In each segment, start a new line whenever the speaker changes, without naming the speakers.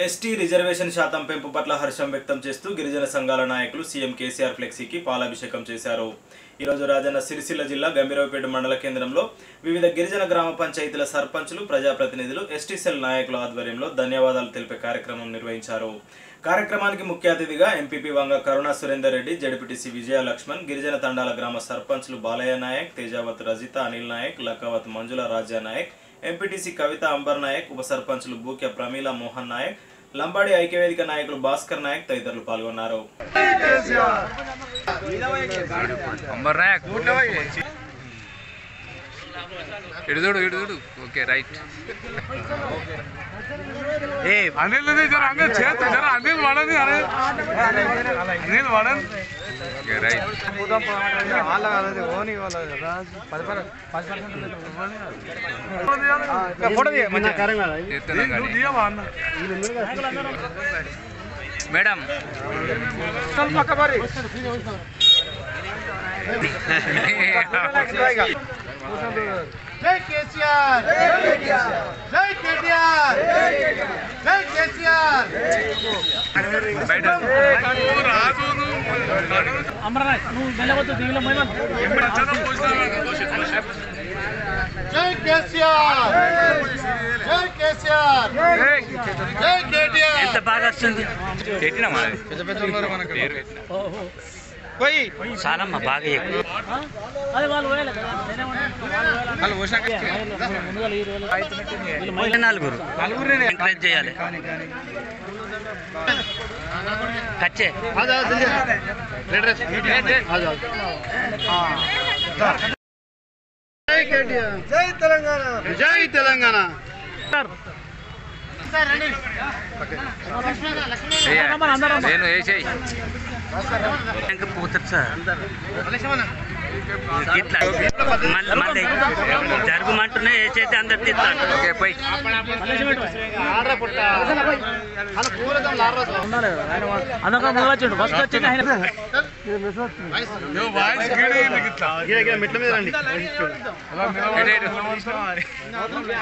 ST reservation శాతం పెంపు పట్ల హర్షం వ్యక్తం చేస్తూ గిరిజన సంఘాల నాయకులు సీఎం కేసీఆర్ ఫ్లెక్సీకి పాలాభిషేకం చేశారు ఈరోజు రాజన్న సిరిసిల్ల జిల్లా గంభీరావుపేట మండల కేంద్రంలో వివిధ గిరిజన గ్రామ పంచాయతీల సర్పంచులు ప్రజాప్రతినిధులు ఎస్టీ సెల్ నాయకుల ఆధ్వర్యంలో ధన్యవాదాలు తెలిపే కార్యక్రమం నిర్వహించారు కార్యక్రమానికి ముఖ్య అతిథిగా ఎంపీపీ వంగ కరుణా సురేందర్ రెడ్డి జడ్పీటీసీ విజయ లక్ష్మణ్ గిరిజన తండాల గ్రామ సర్పంచ్లు బాలయ్య నాయక్ తేజావత్ రజిత అనిల్ నాయక్ లక్కవత్ మంజుల రాజా నాయక్ ఎంపీటీసీ కవిత అంబర్ నాయక్ ఉప సర్పంచ్లు బూక్య ప్రమీల మోహన్ నాయక్ లంబాడి ఐక్యవేదిక నాయకులు భాస్కర్ నాయక్ తదితరులు పాల్గొన్నారు
అంబర్ నాయక్ ఇటు చూడు ఇటు చూడు ఓకే రైట్
అనిల్ ఉంది జర అంగల్ చేత జర అనిల్ వడని అరే అనిల్ వడన్
ఓకే రైట్ చేస్తున్నా కానీ.
దియవా అన్న
మేడం
జై కేసీఆర్ జై కేటీఆర్ జై కేసీఆర్
బయట
జై కేసీఆర్ జై కేసీఆర్ జై కేటీఆర్
పెట్టినా మనది పేరు పెట్టినా
చాలమ్మా బాగా ఎక్కువ నలుగురు ఎంకరేజ్ చేయాలి కచ్చే
జై తెలంగాణ జై తెలంగాణ
నేను వేసేయి
ఇంకా పోతారు సార్ ఇట్లా మళ్ళీ మళ్ళీ జరుగుమంటూనే వేసైతే అందరు తిట్టారు
ఓకే పోయి
వాయిస్ గిడి ఇట్లా
మెట్ల మీద రండి
ఇటు, ఇటు.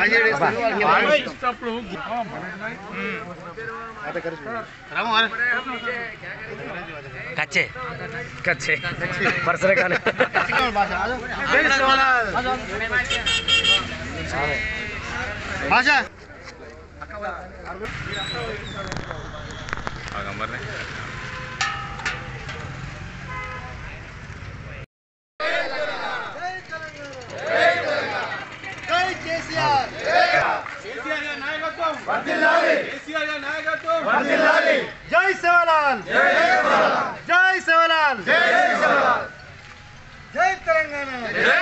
కచ్చే
కచ్చే
భాష
ఆ నంబర్నే
జై కేసీఆర్ జై సేవలాల్ జై సేవలాల్ జై తెలంగాణ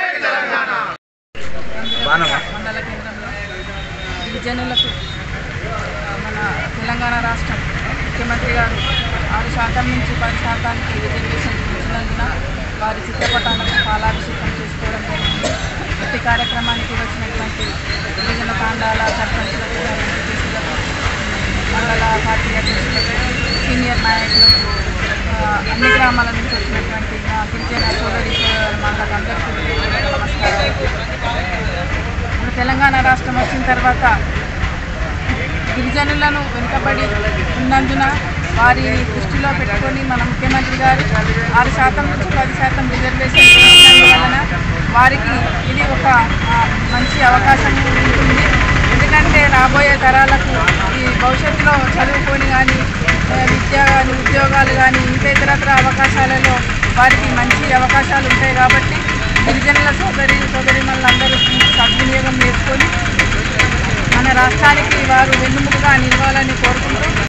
మండల కేంద్రంలో గిరిజనులకు మన తెలంగాణ రాష్ట్రం ముఖ్యమంత్రి గారు ఆరు శాతం నుంచి పది శాతానికి రిజర్వేషన్ పెంచినందున వారి చిత్రపటాలకు పాలాభిషేకం చేసుకోవడం జరిగింది ప్రతి కార్యక్రమానికి వచ్చినటువంటి గిరిజన తాండాల సర్పంచులకు ఎంపీటీసీలకు మండల పార్టీ అధ్యక్షులకు సీనియర్ నాయకులకు ఆ, అన్ని గ్రామాల నుంచి వచ్చినటువంటి మా గిరిజన సోదరి సోదరులకు అందరికీ నమస్కారం మన తెలంగాణ రాష్ట్రం వచ్చిన తర్వాత గిరిజనులను వెనుకబడి ఉన్నందున వారి దృష్టిలో పెట్టుకొని మన ముఖ్యమంత్రి గారు ఆరు శాతం నుంచి పది శాతం రిజర్వేషన్ పెంచినందువలన వారికి ఇది ఒక ఆ, మంచి అవకాశం ఉంటుంది ఎందుకంటే రాబోయే తరాలకు ఈ భవిష్యత్తులో చదువుకొని కానీ విద్య కానీ ఉద్యోగాలు కానీ ఇంకా ఇతరత్ర అవకాశాలలో వారికి మంచి అవకాశాలు ఉంటాయి కాబట్టి గిరిజనుల సోదరి సోదరి అందరూ సద్వినియోగం చేసుకొని మన రాష్ట్రానికి వారు వెన్నుముకగా నిలవాలని కోరుకుంటూ